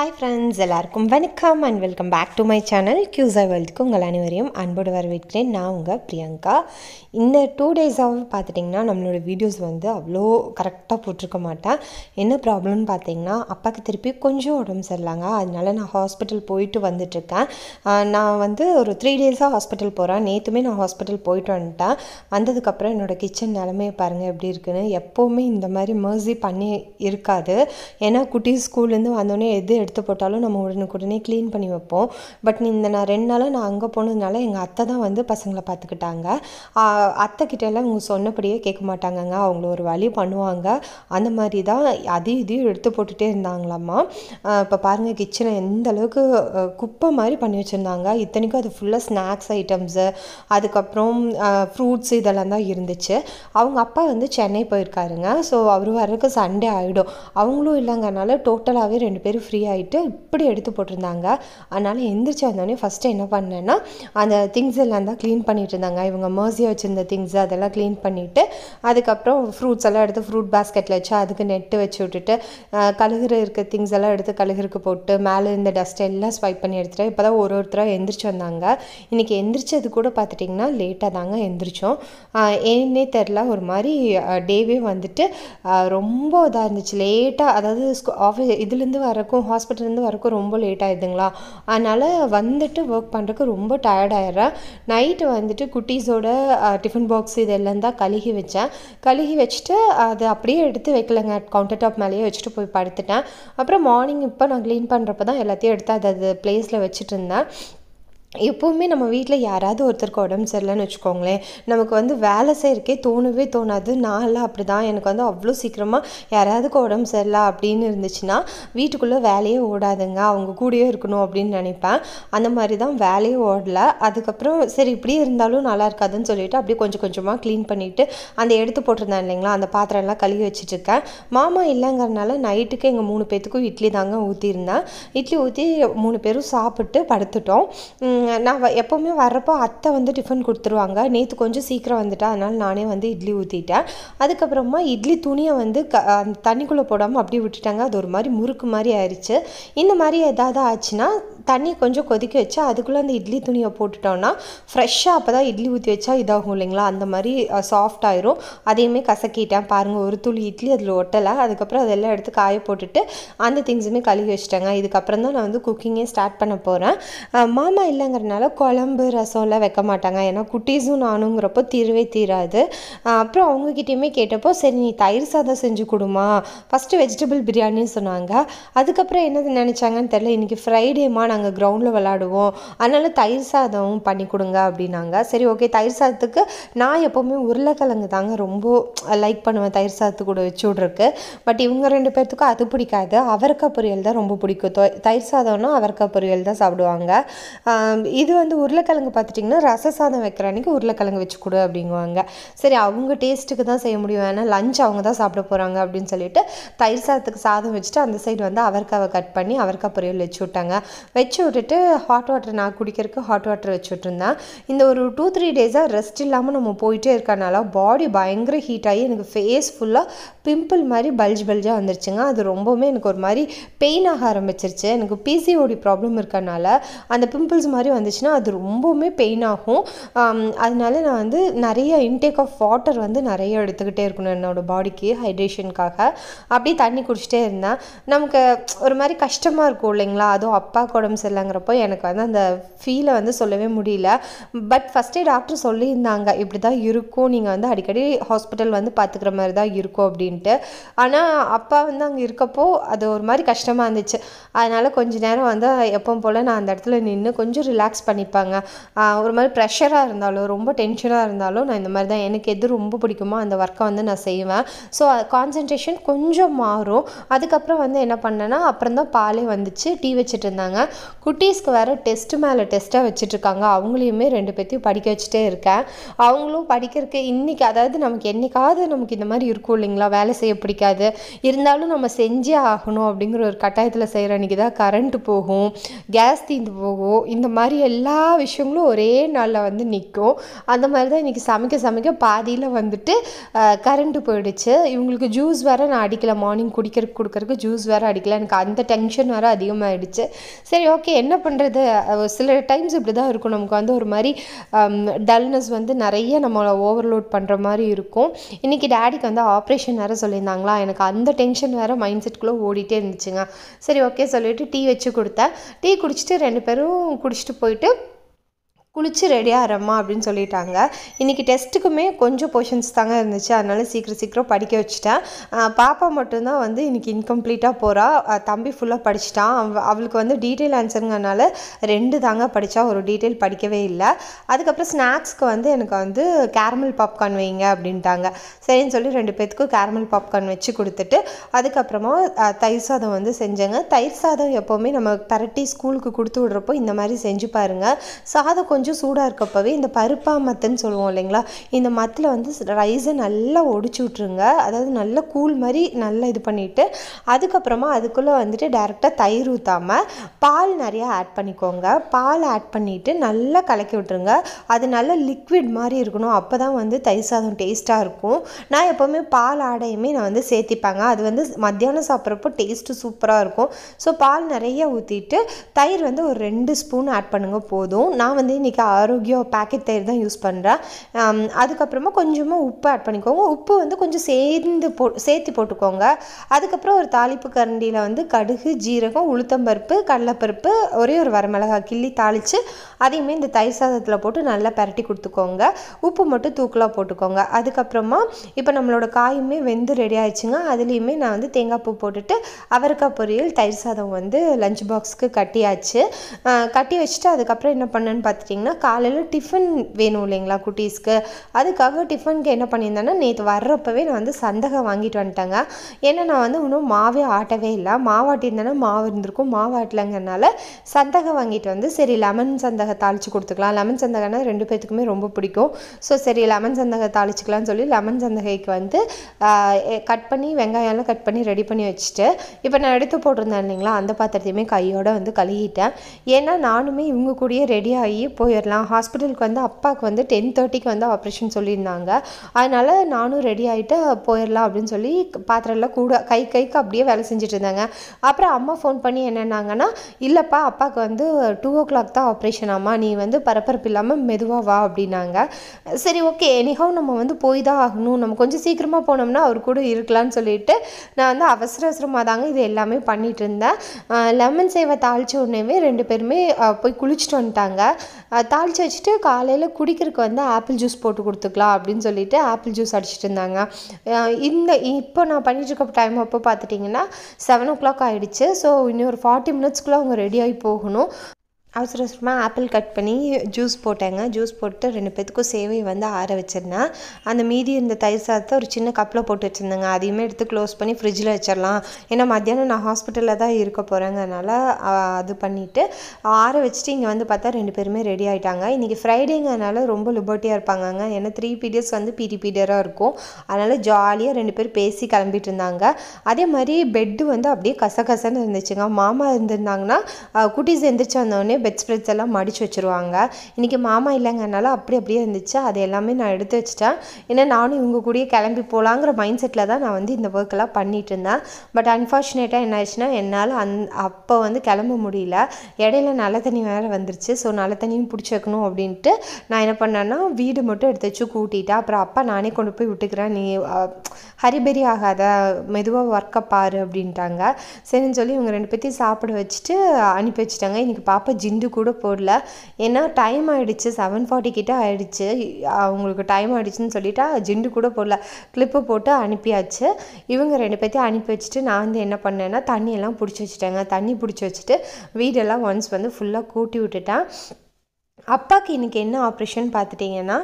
hi friends எல்லாருக்கும் வணக்கம் and welcome back to my channel கியூஸா வேர்ல்டுக்கு உங்கள் அனைவரையும் அன்போடு வரவேற்கிறேன் நான் உங்கள் பிரியங்கா இந்த டூ டேஸாக பார்த்துட்டிங்கன்னா நம்மளோட வீடியோஸ் வந்து அவ்வளோ கரெக்டாக போட்டிருக்க மாட்டேன் என்ன ப்ராப்ளம்னு பார்த்தீங்கன்னா அப்பாவுக்கு திருப்பி கொஞ்சம் உடம்பு சரியில்லைங்க அதனால நான் ஹாஸ்பிட்டல் போயிட்டு வந்துட்டுருக்கேன் ஆஹ் நான் வந்து ஒரு த்ரீ டேஸாக ஹாஸ்பிட்டல் போகிறேன் நேற்றுமே நான் ஹாஸ்பிட்டல் போயிட்டு வந்துட்டேன் வந்ததுக்கப்புறம் என்னோடய கிச்சன் நிலமையை பாருங்கள் எப்படி இருக்குன்னு எப்போவுமே இந்த மாதிரி மர்சி பண்ணி இருக்காது ஏன்னா குட்டி ஸ்கூல்லேருந்து வந்தோடனே எது எடுத்து போட்டாலும் நம்ம உடனுக்குடனே க்ளீன் பண்ணி வைப்போம் பட் இந்த நான் ரெண்டு நாளாக நான் அங்கே போனதுனால எங்கள் அத்தை தான் வந்து பசங்களை பார்த்துக்கிட்டாங்க ஆஹ் அத்தை கிட்ட எல்லாம் இவங்க சொன்னபடியே கேட்க மாட்டாங்கங்க அவங்கள ஒரு வழி பண்ணுவாங்க அந்த மாதிரி தான் அதையும் இதையும் எடுத்து போட்டுகிட்டே இருந்தாங்களாம்மா இப்போ பாருங்கள் கிச்சனை எந்த அளவுக்கு அஹ், குப்பை மாதிரி பண்ணி வச்சுருந்தாங்க இத்தனைக்கும் அது ஃபுல்லாக ஸ்நாக்ஸ் ஐட்டம்ஸு அதுக்கப்புறம் ஃப்ரூட்ஸ் இதெல்லாம் தான் இருந்துச்சு அவங்க அப்பா வந்து சென்னை போயிருக்காருங்க ஸோ அவர் வர்றதுக்கு சண்டே ஆகிடும் அவங்களும் இல்லைங்கனால டோட்டலாகவே ரெண்டு பேரும் ஃப்ரீ ஆகிட்டு இப்படி எடுத்து போட்டிருந்தாங்க அதனால் எந்திரிச்சு வந்தோடனே ஃபஸ்ட்டு என்ன பண்ணேன்னா அந்த திங்ஸ் எல்லாம் தான் க்ளீன் பண்ணிட்டு இருந்தாங்க இவங்க மர்சியாக வச்சுருந்த திங்ஸ் அதெல்லாம் க்ளீன் பண்ணிவிட்டு அதுக்கப்புறம் ஃப்ரூட்ஸ் எல்லாம் எடுத்து ஃப்ரூட் பாஸ்கெட்டில் வச்சு அதுக்கு நெட்டு வச்சு விட்டுட்டு அஹ், கழுகுற இருக்க திங்ஸ் எல்லாம் எடுத்து கழுகுறக்கு போட்டு மேலே இந்த டஸ்ட் எல்லாம் ஸ்வைப் பண்ணி எடுத்துட்டு இப்போ தான் ஒரு ஒருத்தராக எந்திரிச்சு வந்தாங்க இன்றைக்கி எந்திரிச்சது கூட பார்த்துட்டிங்கன்னா லேட்டாக தாங்க எந்திரிச்சோம் ஆஹ் ஏன்னே தெரில ஒரு மாதிரி டேவே வந்துட்டு ஆஹ் ரொம்ப இதாக இருந்துச்சு லேட்டாக அதாவது ஆஃபீஸ் இதுலேருந்து வரக்கும் ஹாஸ்பிட்டல்லேருந்து வரக்கும் ரொம்ப லேட் ஆயிடுதுங்களா அதனால் வந்துட்டு ஒர்க் பண்ணுறதுக்கு ரொம்ப டயர்ட் ஆயிடுறேன் நைட்டு வந்துட்டு குட்டீஸோட டிஃபன் பாக்ஸ் இதெல்லாம் தான் கழுகி வச்சேன் கழுகி வச்சுட்டு அது அப்படியே எடுத்து வைக்கலங்க கவுண்டர் டாப் மேலேயே வச்சுட்டு போய் படுத்துட்டேன் அப்புறம் மார்னிங் இப்போ நான் க்ளீன் பண்ணுறப்ப தான் எல்லாத்தையும் எடுத்து அது அது பிளேஸில் வச்சுட்டு இருந்தேன் எப்போவுமே நம்ம வீட்டில் யாராவது ஒருத்தருக்கு உடம்பு சரியில்லைன்னு வச்சுக்கோங்களேன் நமக்கு வந்து வேலை செய்யறக்கே தோணவே தோணாது நான்லாம் அப்படி தான் எனக்கு வந்து அவ்வளோ சீக்கிரமாக யாராவதுக்கு உடம்பு சரியில்லை அப்படின்னு இருந்துச்சுன்னா வீட்டுக்குள்ளே வேலையே ஓடாதுங்க அவங்க கூடயே இருக்கணும் அப்படின்னு நினைப்பேன் அந்த மாதிரி தான் வேலையே ஓடல அதுக்கப்புறம் சரி இப்படியே இருந்தாலும் நல்லா இருக்காதுன்னு சொல்லிட்டு அப்படியே கொஞ்சம் கொஞ்சமாக க்ளீன் பண்ணிவிட்டு அந்த எடுத்து போட்டிருந்தேன் இல்லைங்களா அந்த பாத்திரம் எல்லாம் கழுவி வச்சுட்டு இருக்கேன் மாமா இல்லைங்கிறனால நைட்டுக்கு எங்கள் மூணு பேத்துக்கும் இட்லி தாங்க ஊற்றிருந்தேன் இட்லி ஊற்றி மூணு பேரும் சாப்பிட்டு படுத்துட்டோம் உம், நான் வ- எப்போவுமே வர்றப்போ அத்தை வந்து டிஃபன் கொடுத்துருவாங்க நேற்று கொஞ்சம் சீக்கிரம் வந்துட்டா அதனால் நானே வந்து இட்லி ஊற்றிட்டேன் அதுக்கப்புறமா இட்லி துணியை வந்து க அந்த தண்ணிக்குள்ளே போடாமல் அப்படியே விட்டுட்டாங்க அது ஒரு மாதிரி முறுக்கு மாதிரி ஆயிடுச்சு இந்த மாதிரி ஏதாவது ஆச்சுன்னா தண்ணி கொஞ்சம் கொதிக்க வச்சு அதுக்குள்ளே அந்த இட்லி துணியை போட்டுட்டோம்னா ஃப்ரெஷ்ஷாக அப்போ தான் இட்லி ஊற்றி வச்சா இதாகும் இல்லைங்களா அந்த மாதிரி சாஃப்ட் ஆயிரும் அதையுமே கசக்கிட்டேன் பாருங்கள் ஒரு துளி இட்லி அதில் ஒட்டலை அதுக்கப்புறம் அதெல்லாம் எடுத்து காய போட்டுட்டு அந்த திங்ஸுமே கழுவி வச்சிட்டேங்க இதுக்கப்புறம் தான் நான் வந்து குக்கிங்கே ஸ்டார்ட் பண்ண போகிறேன் மாமா இல்லைங்கிறனால குழம்பு ரசம்லாம் வைக்க மாட்டாங்க ஏன்னா குட்டீஸும் நானுங்கிறப்போ தீரவே தீராது அஹ் அப்புறம் அவங்கக்கிட்டேயுமே கேட்டப்போ சரி நீ தயிர் சாதம் செஞ்சு கொடுமா ஃபஸ்ட்டு வெஜிடபிள் பிரியாணின்னு சொன்னாங்க அதுக்கப்புறம் என்னது நினச்சாங்கன்னு தெரில இன்றைக்கி ஃப்ரைடேமா நாங்கள் கிரவுண்டில் விளாடுவோம் அதனால தயிர் சாதம் பண்ணி கொடுங்க அப்படின்னாங்க சரி ஓகே தயிர் சாதத்துக்கு நான் எப்போவுமே உருளைக்கிழங்கு தாங்க ரொம்ப லைக் பண்ணுவேன் தயிர் சாதத்து கூட வச்சு விட்ருக்கு பட் இவங்க ரெண்டு பேர்த்துக்கும் அது பிடிக்காது அவரைக்காய் பொரியல் தான் ரொம்ப பிடிக்கும் தொ- தயிர் சாதம்னா அவரைக்காய் பொரியல் தான் சாப்பிடுவாங்க ஆம், இது வந்து உருளைக்கிழங்கு பார்த்துட்டிங்கன்னா ரச சாதம் வைக்கிற அன்னைக்கு உருளைக்கிழங்கு வச்சு கொடு அப்படிங்குவாங்க சரி அவங்க டேஸ்ட்டுக்கு தான் செய்ய முடியும் ஏன்னா லஞ்ச் அவங்க தான் சாப்பிட போகிறாங்க அப்படின்னு சொல்லிட்டு தயிர் சாதத்துக்கு சாதம் வச்சுட்டு அந்த சைடு வந்து அவரைக்காவை கட் பண்ணி அவரைக்காய் பொரியல் வச்சு விட்டாங்க வச்சு விட்டுட்டு ஹாட் வாட்டர் நான் குடிக்கிறதுக்கு ஹாட் வாட்டர் வச்சு விட்டுருந்தேன் இந்த ஒரு டூ த்ரீ டேஸாக ரெஸ்ட் இல்லாமல் நம்ம போயிட்டே இருக்கறனால பாடி பயங்கர ஹீட் ஆகி எனக்கு ஃபேஸ் ஃபுல்லாக பிம்பிள் மாதிரி பல்ஜ் பல்ஜாக வந்துருச்சுங்க அது ரொம்பவுமே எனக்கு ஒரு மாதிரி பெயின் ஆக ஆரம்பிச்சிருச்சு எனக்கு பிசிஓடி ப்ராப்ளம் இருக்கறனால அந்த பிம்பிள்ஸ் மாதிரி வந்துச்சுன்னா அது ரொம்பவுமே பெயின் ஆகும் ஆம், அதனால நான் வந்து நிறைய இன்டேக் ஆஃப் வாட்டர் வந்து நிறைய எடுத்துக்கிட்டே இருக்கணும் என்னோட பாடிக்கு ஹைட்ரேஷனுக்காக அப்படியே தண்ணி குடிச்சிட்டே இருந்தேன் நமக்கு ஒரு மாதிரி கஷ்டமாக இருக்கும் இல்லைங்களா அதுவும் அப்பாவுக்கு உடம்பு சரியில்லைங்கிறப்போ எனக்கு வந்து அந்த ஃபீலை வந்து சொல்லவே முடியல பட் ஃபஸ்ட்டே டாக்டர் சொல்லியிருந்தாங்க இப்படி தான் இருக்கும் நீங்கள் வந்து அடிக்கடி ஹாஸ்பிட்டல் வந்து பார்த்துக்கிற மாதிரி தான் இருக்கும் அப்படின்ட்டு ஆனால் அப்பா வந்து அங்கே இருக்கப்போ அது ஒரு மாதிரி கஷ்டமாக இருந்துச்சு அதனால் கொஞ்ச நேரம் வந்து எப்பவும் போல் நான் அந்த இடத்துல நின்று கொஞ்சம் ரிலாக்ஸ் பண்ணிப்பாங்க ஆஹ் ஒரு மாதிரி ப்ரெஷராக இருந்தாலும் ரொம்ப டென்ஷனாக இருந்தாலும் நான் இந்த மாதிரி தான் எனக்கு எது ரொம்ப பிடிக்குமோ அந்த ஒர்க்கை வந்து நான் செய்வேன் ஸோ கான்சன்ட்ரேஷன் கொஞ்சம் மாறும் அதுக்கப்புறம் வந்து என்ன பண்ணேன்னா அப்புறம் தான் பாலே வந்துச்சு டீ வச்சுட்டு இருந்தாங்க குட்டீஸ்க்கு வேறு டெஸ்ட் மேலே டெஸ்ட்டாக வச்சுட்ருக்காங்க அவங்களையுமே ரெண்டு பேர்த்தையும் படிக்க வச்சுட்டே இருக்கேன் அவங்களும் படிக்கிறதுக்கு இன்றைக்கி அதாவது நமக்கு என்னைக்காவது நமக்கு இந்த மாதிரி இருக்கும் இல்லைங்களா வேலை செய்ய பிடிக்காது இருந்தாலும் நம்ம செஞ்சே ஆகணும் அப்படிங்கிற ஒரு கட்டாயத்தில் செய்கிற அன்றைக்கி தான் கரண்ட்டு போகும் கேஸ் தீந்து போகும் இந்த மாதிரி மாதிரி எல்லா விஷயங்களும் ஒரே நாளில் வந்து நிற்கும் அந்த மாதிரி தான் இன்றைக்கி சமைக்க சமைக்க பாதியில் வந்துட்டு கரண்ட்டு போயிடுச்சு இவங்களுக்கு ஜூஸ் வேறு நான் அடிக்கல மார்னிங் குடிக்கிறதுக்கு கொடுக்கறதுக்கு ஜூஸ் வேறு அடிக்கல எனக்கு அந்த டென்ஷன் வேறு அதிகமாகிடுச்சு சரி ஓகே என்ன பண்ணுறது சில டைம்ஸ் இப்படி தான் இருக்கும் நமக்கு வந்து ஒரு மாதிரி டல்னஸ் வந்து நிறைய நம்மளை ஓவர்லோட் பண்ணுற மாதிரி இருக்கும் இன்றைக்கி டேடிக்கு வந்து ஆப்ரேஷன் வேறு சொல்லியிருந்தாங்களா எனக்கு அந்த டென்ஷன் வேறு மைண்ட் செட்குள்ளே ஓடிட்டே இருந்துச்சுங்க சரி ஓகே சொல்லிவிட்டு டீ வச்சு கொடுத்தேன் டீ குடிச்சிட்டு ரெண்டு பேரும் குடிச்சிட்டு போயிட்டு குளிச்சு ரெடியாகிறம்மா அப்படின்னு சொல்லிட்டாங்க இன்றைக்கி டெஸ்ட்டுக்குமே கொஞ்சம் போர்ஷன்ஸ் தாங்க இருந்துச்சு அதனால சீக்கிரம் சீக்கிரம் படிக்க வச்சுட்டேன் ஆஹ் பாப்பா மட்டும்தான் வந்து இன்றைக்கி இன்கம்ப்ளீட்டாக போகிறா தம்பி ஃபுல்லாக படிச்சிட்டான் அவ அவளுக்கு வந்து டீட்டெயில் ஆன்சருங்கனால ரெண்டு தாங்க படித்தா ஒரு டீட்டெயில் படிக்கவே இல்லை அதுக்கப்புறம் ஸ்நாக்ஸ்க்கு வந்து எனக்கு வந்து கேரமல் பாப்கார்ன் வைங்க அப்படின்ட்டாங்க சரின்னு சொல்லி ரெண்டு பேத்துக்கும் கேரமல் பாப்கார்ன் வச்சு கொடுத்துட்டு அதுக்கப்புறமா ஆஹ் தயிர் சாதம் வந்து செஞ்சேங்க தயிர் சாதம் எப்போவுமே நம்ம பரட்டி ஸ்கூலுக்கு கொடுத்து விட்றப்போ இந்த மாதிரி செஞ்சு பாருங்கள் சாதம் கொஞ்சம் சூடாக இருக்கப்பவே இந்த பருப்பா மத்துன்னு சொல்லுவோம் இல்லைங்களா இந்த மத்தில் வந்து ரைஸை நல்லா ஒடிச்சு விட்ருங்க அதாவது நல்லா கூழ் மாதிரி நல்லா இது பண்ணிவிட்டு அதுக்கப்புறமா அதுக்குள்ளே வந்துட்டு டேரெக்டாக தயிர் ஊற்றாமல் பால் நிறையா ஆட் பண்ணிக்கோங்க பால் ஆட் பண்ணிவிட்டு நல்லா கலக்கி விட்ருங்க அது நல்லா லிக்விட் மாதிரி இருக்கணும் அப்போ தான் வந்து தயிர் சாதம் டேஸ்ட்டாக இருக்கும் நான் எப்போவுமே பால் ஆடையுமே நான் வந்து சேர்த்திப்பேங்க அது வந்து மத்தியானம் சாப்பிட்றப்போ டேஸ்ட்டு சூப்பராக இருக்கும் ஸோ பால் நிறைய ஊற்றிட்டு தயிர் வந்து ஒரு ரெண்டு ஸ்பூன் ஆட் பண்ணுங்க போதும் நான் வந்து இன்றைக்கி ஆரோக்கியா பேக்கெட் தயிர் தான் யூஸ் பண்ணுறேன் அதுக்கப்புறமா கொஞ்சமாக உப்பு ஆட் பண்ணிக்கோங்க உப்பு வந்து கொஞ்சம் சேர்ந்து போ சேர்த்து போட்டுக்கோங்க அதுக்கப்புறம் ஒரு தாளிப்பு கரண்டியில் வந்து கடுகு ஜீரகம் உளுத்தம்பருப்பு கடலைப்பருப்பு ஒரே ஒரு வரமிளகாய் கிள்ளி தாளித்து அதையுமே இந்த தயிர் சாதத்தில் போட்டு நல்லா பரட்டி கொடுத்துக்கோங்க உப்பு மட்டும் தூக்கலாக போட்டுக்கோங்க அதுக்கப்புறமா இப்போ நம்மளோட காயுமே வெந்து ரெடி ஆயிடுச்சுங்க அதுலேயுமே நான் வந்து தேங்காய் பூ போட்டுட்டு அவரைக்காய் பொரியல் தயிர் சாதம் வந்து லஞ்ச் பாக்ஸ்க்கு கட்டியாச்சு ஆஹ் கட்டி வச்சுட்டு அதுக்கப்புறம் என்ன பண்ணேன்னு பார்த்துட்டிங்கன்னா காலையில் டிஃபன் வேணும் இல்லைங்களா குட்டீஸ்க்கு அதுக்காக டிஃபனுக்கு என்ன பண்ணியிருந்தேன்னா நேற்று வர்றப்பவே நான் வந்து சந்தகம் வாங்கிட்டு வந்துட்டேங்க ஏன்னா நான் வந்து இன்னும் மாவே ஆட்டவே இல்லை மாவாட்டியிருந்தேன்னா மாவு இருந்திருக்கும் மாவு ஆட்டலைங்கிறனால சந்தகம் வாங்கிட்டு வந்து சரி லெமன் சந்தகம் தாளித்து கொடுத்துக்கலாம் லெமன் சந்தகம்னா ரெண்டு பேத்துக்குமே ரொம்ப பிடிக்கும் ஸோ சரி லெமன் சந்தகம் தாளிச்சிக்கலாம்னு சொல்லி லெமன் சந்தகைக்கு வந்து கட் பண்ணி வெங்காயம்லாம் கட் பண்ணி ரெடி பண்ணி வச்சுட்டு இப்போ நான் எடுத்து போட்டிருந்தேன் இல்லைங்களா அந்த பாத்திரத்தையுமே கையோட வந்து கழுகிட்டேன் ஏன்னா நானுமே இவங்க கூடயே ரெடி ஆகி போயிடலாம் ஹாஸ்பிட்டலுக்கு வந்து அப்பாவுக்கு வந்து டென் தேர்ட்டிக்கு வந்து ஆப்ரேஷன் சொல்லியிருந்தாங்க அதனால் நானும் ரெடி ஆகிட்டு போயிடலாம் அப்படின்னு சொல்லி பாத்திரம்லாம் கூட கை கைக்கு அப்படியே வேலை செஞ்சுட்டு இருந்தாங்க அப்புறம் அம்மா ஃபோன் பண்ணி என்னன்னாங்கன்னா இல்லைப்பா அப்பாவுக்கு வந்து டூ ஓ கிளாக் தான் ஆப்ரேஷன் ஆமா நீ வந்து பரபரப்பு இல்லாமல் மெதுவாக வா அப்படின்னாங்க சரி ஓகே எனிஹவ் நம்ம வந்து போய் தான் ஆகணும் நம்ம கொஞ்சம் சீக்கிரமாக போனோம்னா அவர் கூட இருக்கலாம்னு சொல்லிட்டு நான் வந்து அவசர அவசரமாக தாங்க இது எல்லாமே பண்ணிட்டு இருந்தேன் லெமன் சேவை தாளித்த உடனேவே ரெண்டு பேருமே அஹ், போய் குளிச்சுட்டு வந்துட்டாங்க அஹ், தாளிச்சு வச்சுட்டு காலையில் குடிக்கிறதுக்கு வந்து ஆப்பிள் ஜூஸ் போட்டு கொடுத்துக்கலாம் அப்படின்னு சொல்லிட்டு ஆப்பிள் ஜூஸ் அடிச்சிட்டு இருந்தாங்க அஹ், இந்த இப்போ நான் பண்ணிட்டு இருக்க டைம் அப்போ பார்த்துட்டிங்கன்னா செவன் ஓ கிளாக் ஆகிடுச்சு ஸோ இன்னும் ஒரு ஃபார்ட்டி மினிட்ஸ்க்குள்ளே அவங்க ரெடி ஆகி போகணும் அவசர அவசரமாக ஆப்பிள் கட் பண்ணி ஜூஸ் போட்டேங்க ஜூஸ் போட்டு ரெண்டு பேத்துக்கும் சேவை வந்து ஆற வச்சிருந்தேன் அந்த மீதி இருந்த தயிர் சாதத்தை ஒரு சின்ன கப்பில் போட்டு வச்சுருந்தேங்க அதையுமே எடுத்து க்ளோஸ் பண்ணி ஃப்ரிட்ஜில் வச்சிடலாம் ஏன்னா மத்தியானம் நான் ஹாஸ்பிட்டலில் தான் இருக்க போகிறேங்க அதனால் அது பண்ணிவிட்டு ஆற வச்சுட்டு இங்கே வந்து பார்த்தா ரெண்டு பேருமே ரெடி ஆகிட்டாங்க இன்றைக்கி ஃப்ரைடேங்கிறனால ரொம்ப லிபர்ட்டியாக இருப்பாங்கங்க ஏன்னா த்ரீ பீரியட்ஸ் வந்து பிடி பீரியடாக இருக்கும் அதனால் ஜாலியாக ரெண்டு பேர் பேசி கிளம்பிட்டு இருந்தாங்க அதே மாதிரி பெட்டு வந்து அப்படியே கசகசன்னு இருந்துச்சுங்க மாமா இருந்திருந்தாங்கன்னா அஹ், குட்டீஸ் எந்திரிச்சு வந்தோடனே பெட் ஸ்ப்ரெட்ஸ் எல்லாம் மடிச்சு வச்சுருவாங்க இன்றைக்கி மாமா இல்லைங்கனால அப்படி அப்படியே இருந்துச்சு அது எல்லாமே நான் எடுத்து வச்சிட்டேன் ஏன்னா நானும் இவங்க கூடயே கிளம்பி போகலாங்கிற மைண்ட் செட்டில் தான் நான் வந்து இந்த ஒர்க் எல்லாம் பண்ணிட்டு இருந்தேன் பட் அன்ஃபார்ச்சுனேட்டாக என்ன ஆயிடுச்சுன்னா என்னால் அந் அப்போ வந்து கிளம்ப முடியல இடையில நல்ல தண்ணி வேறு வந்துருச்சு ஸோ நல்ல தண்ணியும் பிடிச்சி வைக்கணும் அப்படின்ட்டு நான் என்ன பண்ணேன்னா வீடு மட்டும் எடுத்து வச்சு கூட்டிட்டேன் அப்புறம் அப்பா நானே கொண்டு போய் விட்டுக்கிறேன் நீ அஹ், ஹரிபரி ஆகாத மெதுவாக ஒர்க்கை பாரு அப்படின்ட்டாங்க சரின்னு சொல்லி இவங்க ரெண்டு பேர்த்தையும் சாப்பிட வச்சுட்டு அனுப்பி வச்சுட்டாங்க இன்றைக்கி பாப்பா ஜிண்டு கூட போடல ஏன்னா டைம் ஆயிடுச்சு செவன் ஃபார்ட்டி கிட்ட ஆயிடுச்சு அவங்களுக்கு டைம் ஆயிடுச்சுன்னு சொல்லிட்டா ஜிண்டு கூட போடல கிளிப்பு போட்டு அனுப்பியாச்சு இவங்க ரெண்டு பேர்த்தையும் அனுப்பி வச்சுட்டு நான் வந்து என்ன பண்ணேன்னா தண்ணியெல்லாம் பிடிச்சி வச்சுட்டேங்க தண்ணி பிடிச்சி வச்சுட்டு வீடெல்லாம் ஒன்ஸ் வந்து ஃபுல்லாக கூட்டி விட்டுட்டேன் அப்பாவுக்கு இன்றைக்கி என்ன ஆப்ரேஷன் பார்த்துட்டிங்கன்னா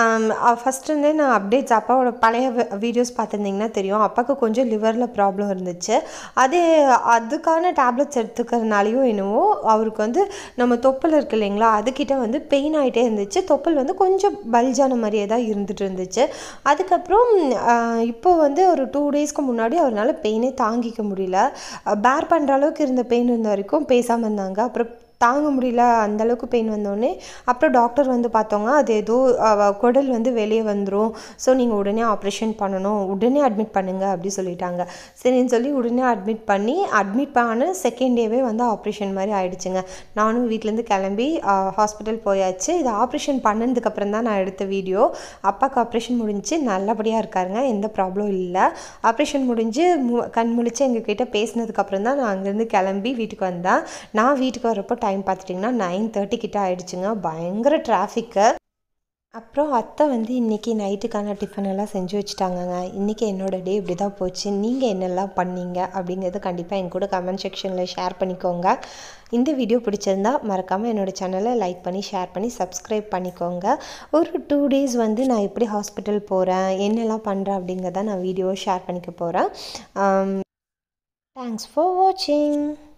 ஃபஸ்ட் இருந்தே நான் அப்டேட்ஸ் அப்பாவோட பழைய வீடியோஸ் பார்த்துருந்தீங்கன்னா தெரியும் அப்பாவுக்கு கொஞ்சம் லிவரில் ப்ராப்ளம் இருந்துச்சு அது அதுக்கான டேப்லெட்ஸ் எடுத்துக்கிறதுனாலையும் என்னவோ அவருக்கு வந்து நம்ம தொப்பல் இருக்கு இல்லைங்களா அதுக்கிட்ட வந்து பெயின் ஆகிட்டே இருந்துச்சு தொப்பல் வந்து கொஞ்சம் பல்ஜான மாதிரியே தான் இருந்துட்டு இருந்துச்சு அதுக்கப்புறம் ஆஹ், இப்போ வந்து ஒரு டூ டேஸ்க்கு முன்னாடி அவரால் பெயினே தாங்கிக்க முடியல பேர் பண்ணுற அளவுக்கு இருந்த பெயின் இருந்த வரைக்கும் பேசாமல் இருந்தாங்க அப்புறம் தாங்க முடியல அந்த அளவுக்கு பெயின் வந்தோடனே அப்புறம் டாக்டர் வந்து பார்த்தோங்க அது ஏதோ அவ குடல் வந்து வெளியே வந்துடும் ஸோ நீங்கள் உடனே ஆப்ரேஷன் பண்ணணும் உடனே அட்மிட் பண்ணுங்க அப்படி சொல்லிட்டாங்க சரின்னு சொல்லி உடனே அட்மிட் பண்ணி அட்மிட் பண்ண செகண்ட் டேவே வந்து ஆப்ரேஷன் மாதிரி ஆயிடுச்சுங்க நானும் வீட்டிலேருந்து கிளம்பி ஹாஸ்பிட்டல் போயாச்சு இது ஆப்ரேஷன் பண்ணதுக்கப்புறம் தான் நான் எடுத்த வீடியோ அப்பாவுக்கு ஆப்ரேஷன் முடிஞ்சு நல்லபடியாக இருக்காருங்க எந்த ப்ராப்ளம் இல்லை ஆப்ரேஷன் முடிஞ்சு மு கண் முழிச்சு எங்ககிட்ட பேசினதுக்கப்புறம் தான் நான் அங்கேருந்து கிளம்பி வீட்டுக்கு வந்தேன் நான் வீட்டுக்கு வரப்போ டைம் பார்த்துட்டிங்கன்னா நைன் தேர்ட்டி கிட்ட ஆயிடுச்சுங்க பயங்கர டிராஃபிக்கு அப்புறம் அத்தை வந்து இன்றைக்கி நைட்டுக்கான டிஃபன் எல்லாம் செஞ்சு வச்சுட்டாங்கங்க இன்றைக்கி என்னோடய டே இப்படி தான் போச்சு நீங்கள் என்னெல்லாம் பண்ணீங்க அப்படிங்கிறத கண்டிப்பாக என் கூட கமெண்ட் செக்ஷனில் ஷேர் பண்ணிக்கோங்க இந்த வீடியோ பிடிச்சிருந்தா மறக்காமல் என்னோடய சேனலை லைக் பண்ணி ஷேர் பண்ணி சப்ஸ்கிரைப் பண்ணிக்கோங்க ஒரு டூ டேஸ் வந்து நான் எப்படி ஹாஸ்பிட்டல் போகிறேன் என்னெல்லாம் பண்ணுறேன் அப்படிங்கிறத நான் வீடியோ ஷேர் பண்ணிக்க போகிறேன் தேங்க்ஸ் ஃபார் வாட்சிங்